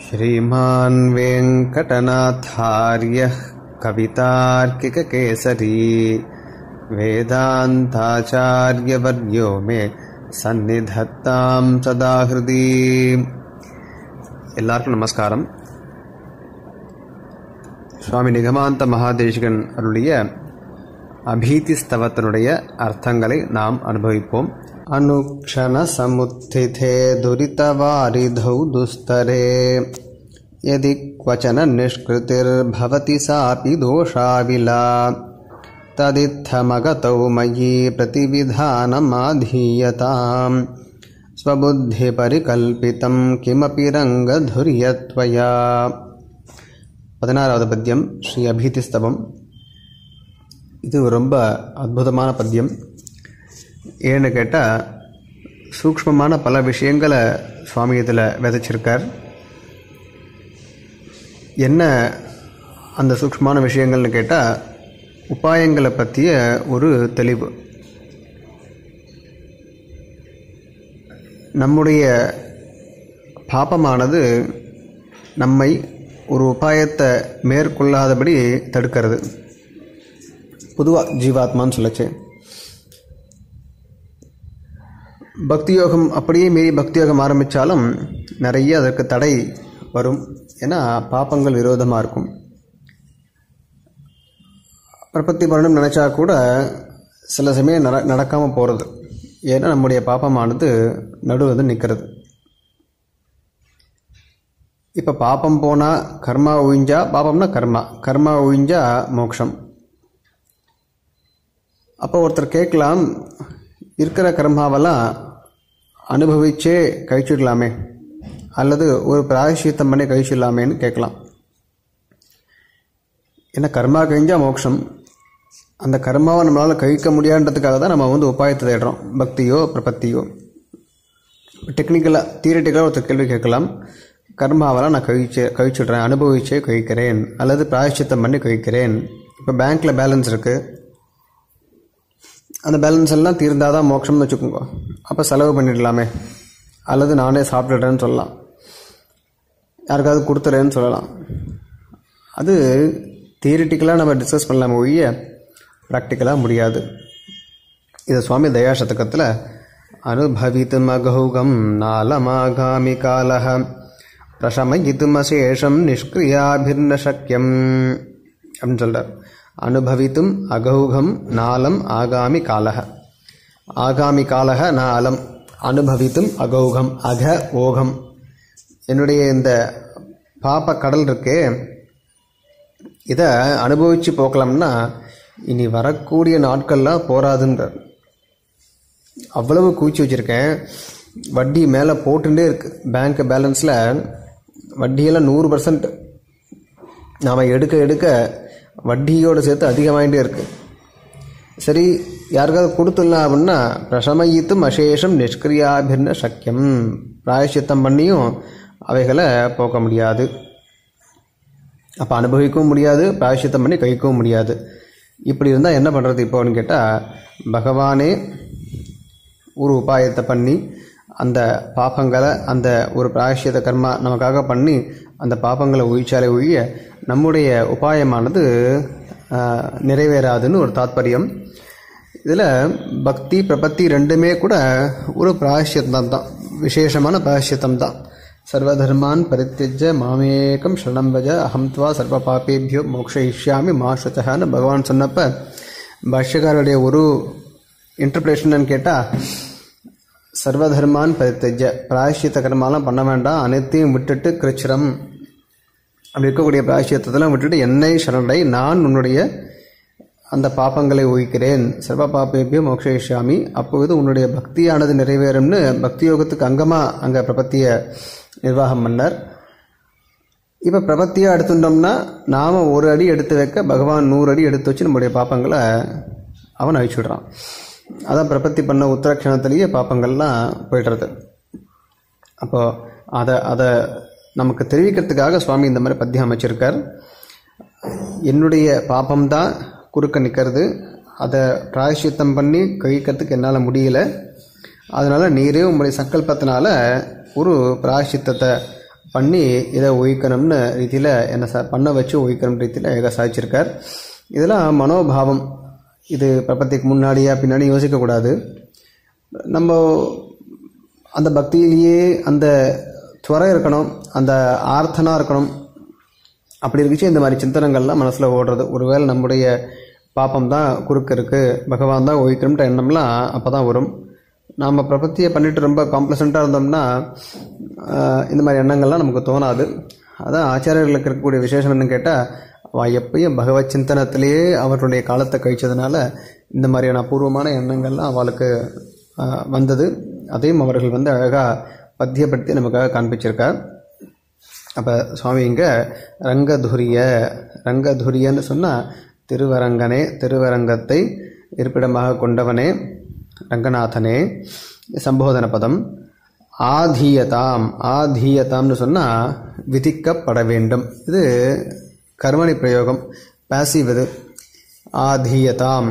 श्रीमान् वेङ्कटनाथार्यः कवितार्किककेसरी वेदान्ताचार्यवर्यो मे सन्निधत्तां सदा हृदि எல்லாருக்கும் நமஸ்காரம் சுவாமி நிகமாந்த மகாதேசிகன் அருளிய அபீதி ஸ்தவத்தினுடைய அர்த்தங்களை நாம் அனுபவிப்போம் அனுக்ஷண சமுத்திதே துரிதவாரிதௌ துஸ்தரே यदि क्वचन निष्कृतिर्भवति सापि दोषाविला तदित्थमगतौ मयि प्रतिविधानमाधीयताम् स्वबुद्धिपरिकल्पितं किमपि रङ्गधुर्यत्वया பதினாறாவது பத்தியம் ஸ்ரீ அபீதிஸ்தவம் இது ரொம்ப அற்புதமான பத்தியம் ஏன்னு கேட்டால் சூக்ஷ்மமான பல விஷயங்களை சுவாமி இதில் விதைச்சிருக்கார் என்ன அந்த சூக்ஷ்மமான விஷயங்கள்னு கேட்டால் உபாயங்களை பற்றிய ஒரு தெளிவு நம்முடைய பாபமானது நம்மை ஒரு உபாயத்தை மேற்கொள்ளாதபடி தடுக்கிறது பொதுவாக ஜீவாத்மான்னு சொல்லச்சு பக்தி யோகம் அப்படியே மீறி பக்தி யோகம் ஆரம்பித்தாலும் நிறைய அதற்கு தடை வரும் ஏன்னா பாப்பங்கள் விரோதமாக இருக்கும் பிரபத்தி பண்ணணும் நினச்சா கூட சில சமயம் நட நடக்காமல் போகிறது ஏன்னா நம்முடைய பாப்பமானது நடுவது நிற்கிறது இப்போ பாப்பம் போனால் கர்மா ஒழிஞ்சா பாப்பம்னா கர்மா கர்மா ஒழிஞ்சா மோட்சம் அப்போ ஒருத்தர் கேட்கலாம் இருக்கிற கர்மாவெல்லாம் அனுபவிச்சே கழிச்சிடலாமே அல்லது ஒரு பிராயசித்தம் பண்ணி கழிச்சிடலாமேன்னு கேட்கலாம் ஏன்னா கர்மா கழிஞ்சால் மோட்சம் அந்த கர்மாவை நம்மளால் கழிக்க முடியாதுன்றதுக்காக தான் நம்ம வந்து உபாயத்தை தேடுறோம் பக்தியோ பிரபத்தியோ டெக்னிக்கலாக தியரட்டிக்கலாக ஒருத்தர் கேள்வி கேட்கலாம் கர்மாவெல்லாம் நான் கழிச்சு கழிச்சுடுறேன் அனுபவிச்சே கழிக்கிறேன் அல்லது பிராயச்சித்தம் பண்ணி கழிக்கிறேன் இப்போ பேங்க்கில் பேலன்ஸ் இருக்குது அந்த பேலன்ஸ் எல்லாம் தீர்ந்தால் தான் மோட்சம்னு வச்சுக்கோங்க அப்போ செலவு பண்ணிடலாமே அல்லது நானே சாப்பிட்டுடுறேன்னு சொல்லலாம் யாருக்காவது கொடுத்துறேன்னு சொல்லலாம் அது தியரிட்டிக்கலாக நம்ம டிஸ்கஸ் பண்ணலாம் ஒழிய ப்ராக்டிக்கலாக முடியாது இது சுவாமி தயாசதகத்தில் அனுபவித்தும் அகௌகம் நாலமாகாமி காலக பிரசமயித்தும் அசேஷம் நிஷ்கிரியாபிர்ன சக்கியம் அப்படின்னு சொல்கிறார் அனுபவித்தும் அகௌகம் நாலம் ஆகாமி காலக ஆகாமி காலக நாலம் அனுபவித்தும் அகௌகம் அக ஓகம் என்னுடைய இந்த பாப்ப கடல் இருக்கே இதை அனுபவித்து போக்கலாம்னா இனி வரக்கூடிய நாட்கள்லாம் போராதுன்றார் அவ்வளவு குவிச்சு வச்சுருக்கேன் வட்டி மேலே போட்டுட்டே இருக்கு பேங்க் பேலன்ஸில் வட்டியெல்லாம் நூறு பர்சன்ட் நாம் எடுக்க எடுக்க வட்டியோடு சேர்த்து அதிகமாகிட்டே இருக்கு சரி யாருக்காவது கொடுத்துடலாம் அப்படின்னா பிரசமயித்தும் அசேஷம் நிஷ்கிரியாபிர்ன சக்கியம் பிராயசித்தம் பண்ணியும் அவைகளை போக்க முடியாது அப்போ அனுபவிக்கவும் முடியாது பிராயசித்தம் பண்ணி கழிக்கவும் முடியாது இப்படி இருந்தால் என்ன பண்ணுறது இப்போன்னு கேட்டால் பகவானே ஒரு உபாயத்தை பண்ணி அந்த பாப்பங்களை அந்த ஒரு பிராயசியத கர்மா நமக்காக பண்ணி அந்த பாப்பங்களை ஒழிச்சாலே ஒழிய நம்முடைய உபாயமானது நிறைவேறாதுன்னு ஒரு தாத்பரியம் இதில் பக்தி பிரபத்தி ரெண்டுமே கூட ஒரு பிராயசியத்தம் தான் விசேஷமான பிராயசியத்தம் தான் சர்வதர்மான் பரித்தியஜ மாமேகம் சரணம் பஜ அகம் துவா சர்வ பாப்பேபியோ மோக்ஷயிஷ்யாமி மாசுத்தகான்னு பகவான் சொன்னப்ப பாஷ்யக்காரருடைய ஒரு இன்டர்பிரேஷன் கேட்டால் சர்வதர்மான் பரித்தஜ பிராயசியத்த கர்மாலாம் பண்ண வேண்டாம் அனைத்தையும் விட்டுட்டு கிருச்சிரம் அப்படி இருக்கக்கூடிய பிராயசியத்தெல்லாம் விட்டுட்டு என்னை சரணடை நான் உன்னுடைய அந்த பாப்பங்களை ஒழிக்கிறேன் சர்வ பாப்பேபியோ மோக்ஷயிஷ்யாமி அப்பொழுது உன்னுடைய பக்தியானது நிறைவேறும்னு பக்தி யோகத்துக்கு அங்கமாக அங்கே பிரபத்திய நிர்வாகம் பண்ணார் இப்போ பிரபத்தியாக எடுத்துட்டோம்னா நாம் ஒரு அடி எடுத்து வைக்க பகவான் நூறு அடி எடுத்து வச்சு நம்முடைய பாப்பங்களை அவன் அழிச்சுடுறான் அதான் பிரபத்தி பண்ண உத்தரக்ஷணத்திலேயே பாப்பங்கள்லாம் போய்டுறது அப்போது அதை அதை நமக்கு தெரிவிக்கிறதுக்காக சுவாமி இந்த மாதிரி பத்தியம் அமைச்சிருக்கார் என்னுடைய பாப்பம்தான் குறுக்க நிற்கிறது அதை பிராயசித்தம் பண்ணி கழிக்கிறதுக்கு என்னால் முடியல அதனால் நீரே உங்களுடைய சங்கல்பத்தினால ஒரு பிராயசித்தத்தை பண்ணி இதை ஒழிக்கணும்னு ரீதியில் என்ன ச பண்ண வச்சு ஒழிக்கணும் ரீதியில் ஏக சாதிச்சிருக்கார் இதெல்லாம் மனோபாவம் இது பிரபத்திக்கு முன்னாடியா பின்னாடி யோசிக்கக்கூடாது நம்ம அந்த பக்தியிலேயே அந்த துவரை இருக்கணும் அந்த ஆர்த்தனா இருக்கணும் அப்படி இருந்துச்சு இந்த மாதிரி சிந்தனங்கள்லாம் மனசில் ஓடுறது ஒருவேளை நம்முடைய பாப்பம் தான் குறுக்க இருக்குது பகவான் தான் ஒழிக்கணும்ன்ற எண்ணம்லாம் அப்போ தான் வரும் நாம் பிரபத்தியை பண்ணிட்டு ரொம்ப காம்ப்ளசண்ட்டாக இருந்தோம்னா ஆஹ், இந்த மாதிரி எண்ணங்கள்லாம் நமக்கு தோணாது அதான் ஆச்சாரியர்களுக்கு இருக்கக்கூடிய விசேஷம் என்னன்னு கேட்டால் அவள் எப்பயும் பகவத் சிந்தனத்திலேயே அவர்களுடைய காலத்தை கழிச்சதுனால இந்த மாதிரியான அபூர்வமான எண்ணங்கள்லாம் அவளுக்கு ஆஹ், வந்தது அதையும் அவர்கள் வந்து அழகாக பத்தியப்படுத்தி நமக்காக காண்பிச்சிருக்கார் அப்போ சுவாமி இங்கே ரங்கதுரிய ரங்கதுரியன்னு சொன்னால் திருவரங்கனே திருவரங்கத்தை இருப்பிடமாக கொண்டவனே ரங்கநாதனே சம்போதன பதம் ஆதீயதாம் ஆதீயதாம்னு சொன்னால் விதிக்கப்பட வேண்டும் இது கர்மணி பிரயோகம் பாசிவ் இது ஆதீயதாம்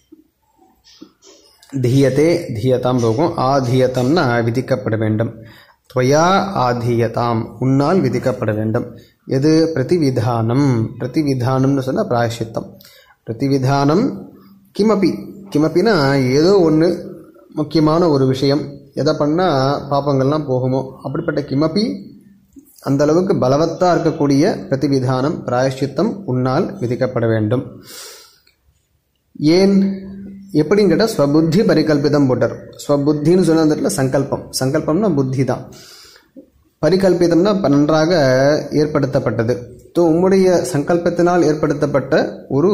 தீயத்தே தீயதாம் போகும் ஆதீயதம்னா விதிக்கப்பட வேண்டும் துவயா ஆதீயதாம் உன்னால் விதிக்கப்பட வேண்டும் எது பிரதிவிதானம் பிரதிவிதானம்னு சொன்னால் பிராயசித்தம் பிரதிவிதானம் கிமபி கிமப்பினா ஏதோ ஒன்று முக்கியமான ஒரு விஷயம் எதை பண்ணால் பாப்பங்கள்லாம் போகுமோ அப்படிப்பட்ட கிமப்பி அந்த அளவுக்கு பலவத்தாக இருக்கக்கூடிய பிரதிவிதானம் பிராயஷ்சித்தம் உன்னால் விதிக்கப்பட வேண்டும் ஏன் எப்படின்னு கேட்டால் ஸ்வபுத்தி பரிகல்பிதம் போட்டார் ஸ்வபுத்தின்னு சொன்ன அந்த இடத்துல சங்கல்பம் சங்கல்பம்னா புத்தி தான் பரிகல்பிதம்னா நன்றாக ஏற்படுத்தப்பட்டது ஸோ உம்முடைய சங்கல்பத்தினால் ஏற்படுத்தப்பட்ட ஒரு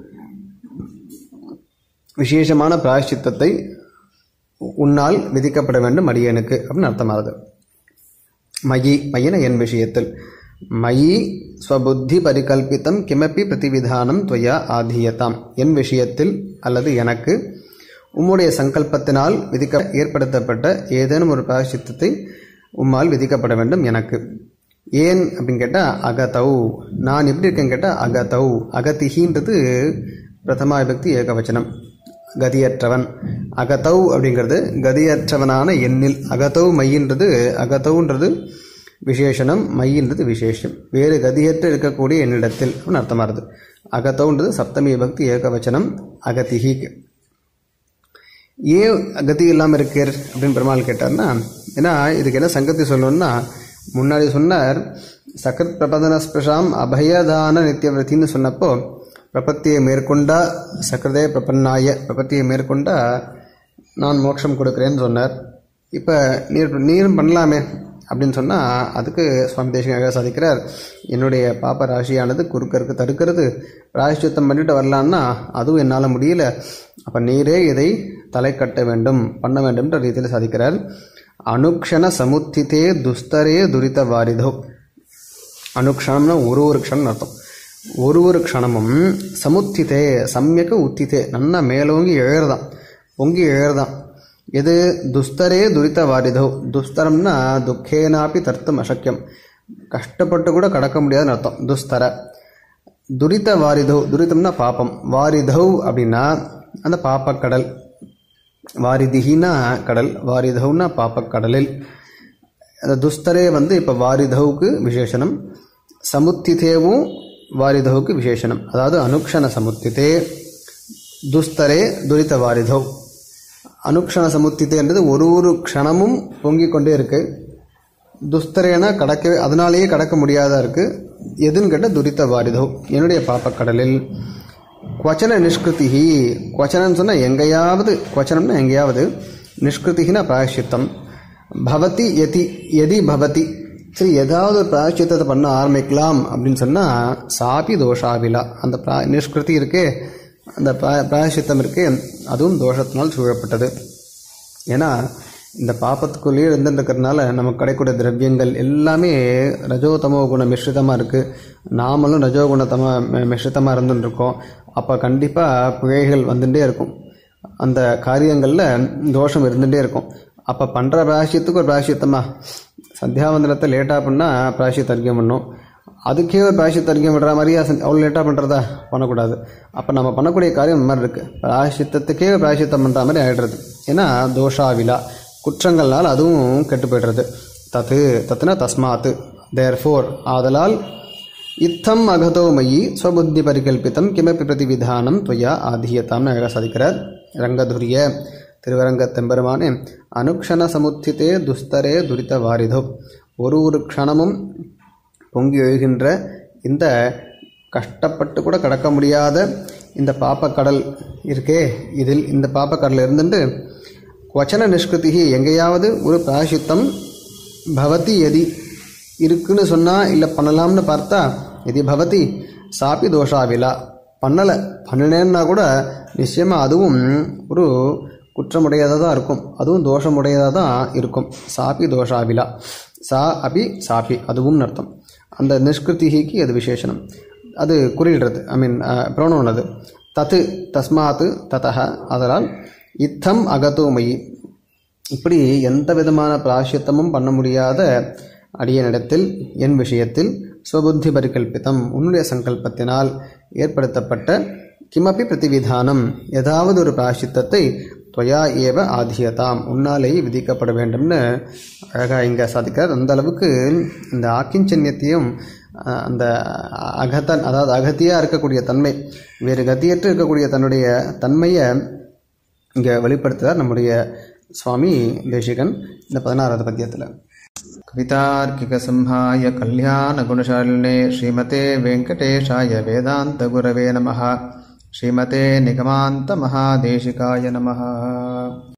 விசேஷமான பிராயஷ்சித்தத்தை உன்னால் விதிக்கப்பட வேண்டும் அடியனுக்கு அப்படின்னு அர்த்தமாகுது மயி மயின என் விஷயத்தில் மயி ஸ்வபுத்தி பரிகல்பித்தம் கிமப்பி பிரதிவிதானம் துவயா ஆதீயதாம் என் விஷயத்தில் அல்லது எனக்கு உம்முடைய சங்கல்பத்தினால் விதிக்க ஏற்படுத்தப்பட்ட ஏதேனும் ஒரு பிராயசித்தத்தை உம்மால் விதிக்கப்பட வேண்டும் எனக்கு ஏன் அப்படின்னு கேட்டால் அகதௌ நான் எப்படி இருக்கேன்னு கேட்டால் அகதௌ அகதிகின்றது பிரதமா விபக்தி ஏகவச்சனம் கதியற்றவன் அகதௌ அப்படிங்கிறது கதியற்றவனான எண்ணில் அகதௌ மையின்றது அகதௌன்றது விசேஷனம் மையின்றது விசேஷம் வேறு கதியற்று இருக்கக்கூடிய என்னிடத்தில் அப்படின்னு அர்த்தமாகுது அகதௌன்றது சப்தமி பக்தி ஏகவச்சனம் அகதிஹி ஏன் கதி இல்லாமல் இருக்கீர் அப்படின்னு பெருமாள் கேட்டார்னா ஏன்னா இதுக்கு என்ன சங்கத்தி சொல்லணும்னா முன்னாடி சொன்னார் சகத் பிரபதன ஸ்பிருஷாம் அபயதான நித்தியவிரத்தின்னு சொன்னப்போ பிரபத்தியை மேற்கொண்டா சக்கரதே பிரபன்னாய பிரபத்தியை மேற்கொண்டா நான் மோட்சம் கொடுக்குறேன்னு சொன்னார் இப்போ நீர் நீரும் பண்ணலாமே அப்படின்னு சொன்னால் அதுக்கு சுவாமி தேசிகமாக சாதிக்கிறார் என்னுடைய பாப்ப ராசியானது குறுக்கருக்கு தடுக்கிறது பிராயஷ்சித்தம் பண்ணிட்டு வரலான்னா அதுவும் என்னால் முடியல அப்போ நீரே இதை தலை கட்ட வேண்டும் பண்ண வேண்டும்ன்ற ரீதியில் சாதிக்கிறார் அனுக்ஷண சமுத்திதே துஸ்தரே துரித வாரிதோ அனுக்ஷணம்னா ஒரு ஒரு க்ஷணம் அர்த்தம் ஒரு ஒரு க்ஷணமும் சமுத்திதே சமயக்க உத்திதே நல்லா மேலோங்கி எழுறதான் பொங்கி எழுறதான் எது துஸ்தரே துரித வாரிதோ துஸ்தரம்னா துக்கேனாப்பி தர்த்தம் அசக்கியம் கஷ்டப்பட்டு கூட கடக்க முடியாதுன்னு அர்த்தம் துஸ்தர துரித வாரிதோ துரிதம்னா பாப்பம் வாரிதௌ அப்படின்னா அந்த பாப்பக்கடல் வாரிதிகினா கடல் வாரிதௌனா பாப்பக்கடலில் அந்த துஸ்தரே வந்து இப்போ வாரிதவுக்கு விசேஷனம் சமுத்திதேவும் வாரிதவுக்கு விசேஷனம் அதாவது அனுக்ஷண சமுத்திதே துஸ்தரே துரித வாரிதௌ அனுக்ஷண சமுத்திதேன்றது ஒரு ஒரு க்ஷணமும் பொங்கிக் கொண்டே இருக்கு துஸ்தரேனா கடக்கவே அதனாலேயே கடக்க முடியாதா இருக்கு எதுன்னு கேட்டால் துரித வாரிதோ என்னுடைய பாப்பக்கடலில் குவச்சன நிஷ்கிருதிஹி குவச்சனன்னு சொன்னால் எங்கேயாவது குவச்சனம்னா எங்கேயாவது நிஷ்கிருதினா பிராயஷ்சித்தம் பவதி எதி எதி பவதி சரி ஏதாவது ஒரு பிராயஷ்சித்தத்தை பண்ண ஆரம்பிக்கலாம் அப்படின்னு சொன்னால் சாபி தோஷாவிலா அந்த பிரா நிஷ்கிருதி இருக்கே அந்த பிரா- பிராயஷ்சித்தம் இருக்கே அதுவும் தோஷத்தினால் சூழப்பட்டது ஏன்னா இந்த பாப்பத்துக்குள்ளேயே இருந்துருக்கிறதுனால நமக்கு கிடைக்கூடிய திரவியங்கள் எல்லாமே ரஜோ தமோ குண மிஸ்ரிதமாக இருக்குது நாமளும் ரஜோ குணத்தம மிஸ்ரிதமாக இருந்துட்டு இருக்கோம் அப்போ கண்டிப்பாக பிழைகள் வந்துட்டே இருக்கும் அந்த காரியங்களில் தோஷம் இருந்துகிட்டே இருக்கும் அப்போ பண்ணுற பிராயசியத்துக்கு ஒரு பிராயசியத்தமா சந்தியாவந்தனத்தை லேட்டாக பண்ணால் பிராயசியத்தை அறிக்கை பண்ணும் அதுக்கே ஒரு பிராயசியத்தை அறிக்கை பண்ணுற மாதிரியா சந்தி- அவ்வளோ லேட்டாக பண்ணுறதா பண்ணக்கூடாது அப்போ நம்ம பண்ணக்கூடிய காரியம் இந்த மாதிரி இருக்குது பிராயசித்தத்துக்கே பிராயசித்தம் பண்ணுற மாதிரி ஆகிடுறது ஏன்னா தோஷாவிலா குற்றங்கள்னால் அதுவும் கெட்டு போய்டுறது தத்து தத்துனா தஸ்மாத்து தேர்ஃபோர் ஆதலால் இத்தம் அகதோ மயி ஸ்வபுத்தி பரிகல்பித்தம் கிமப்பி பிரதிவிதானம் துவயா ஆதியதாம்னு அழகாக சாதிக்கிறார் ரங்கதுரிய திருவரங்க தெம்பெருமானே அனுக்ஷண சமுத்தித்தே துஸ்தரே துரித வாரிதோ ஒரு ஒரு க்ஷணமும் பொங்கி எழுகின்ற இந்த கஷ்டப்பட்டு கூட கடக்க முடியாத இந்த பாப்பக்கடல் இருக்கே இதில் இந்த பாப்பக்கடல் இருந்துட்டு வச்சன நிஷ்கிருதி எங்கேயாவது ஒரு பிராயசித்தம் பவதி எதி இருக்குன்னு சொன்னால் இல்லை பண்ணலாம்னு பார்த்தா எதி பவதி சாப்பி தோஷாவிலா பண்ணலை பண்ணினேன்னா கூட நிச்சயமாக அதுவும் ஒரு குற்றமுடையதாக தான் இருக்கும் அதுவும் தோஷமுடையதாக தான் இருக்கும் சாப்பி தோஷாவிலா சா அபி சாப்பி அதுவும் அர்த்தம் அந்த நிஷ்கிருதிக்கு அது விசேஷனம் அது குறியிடுறது ஐ மீன் ப்ரோனோன் அது தத்து தஸ்மாத்து ததக அதனால் இத்தம் அகத்தோமயி இப்படி எந்த விதமான பிராயசித்தமும் பண்ண முடியாத அடியனிடத்தில் என் விஷயத்தில் ஸ்வபுத்தி பரிகல்பித்தம் உன்னுடைய சங்கல்பத்தினால் ஏற்படுத்தப்பட்ட கிமப்பி பிரதிவிதானம் ஏதாவது ஒரு பிராயசித்தத்தை துவயா ஏவ ஆதியதாம் உன்னாலேயே விதிக்கப்பட வேண்டும்னு அழகாக இங்கே சாதிக்கிறார் அந்த அளவுக்கு இந்த ஆக்கிஞ்சன்யத்தையும் அஹ், அந்த அகத்தன் அதாவது அகத்தியாக இருக்கக்கூடிய தன்மை வேறு கத்தியற்று இருக்கக்கூடிய தன்னுடைய தன்மையை இங்கே வெளிப்படுத்துகிறார் நம்முடைய சுவாமி தேசிகன் இந்த பதினாறாவது பத்தியத்தில் कवितार्किकसंहाय कल्याणगुणशालिने श्रीमते वेङ्कटेशाय वेदान्तगुरवे नमः श्रीमते निगमान्तमहादेशिकाय नमः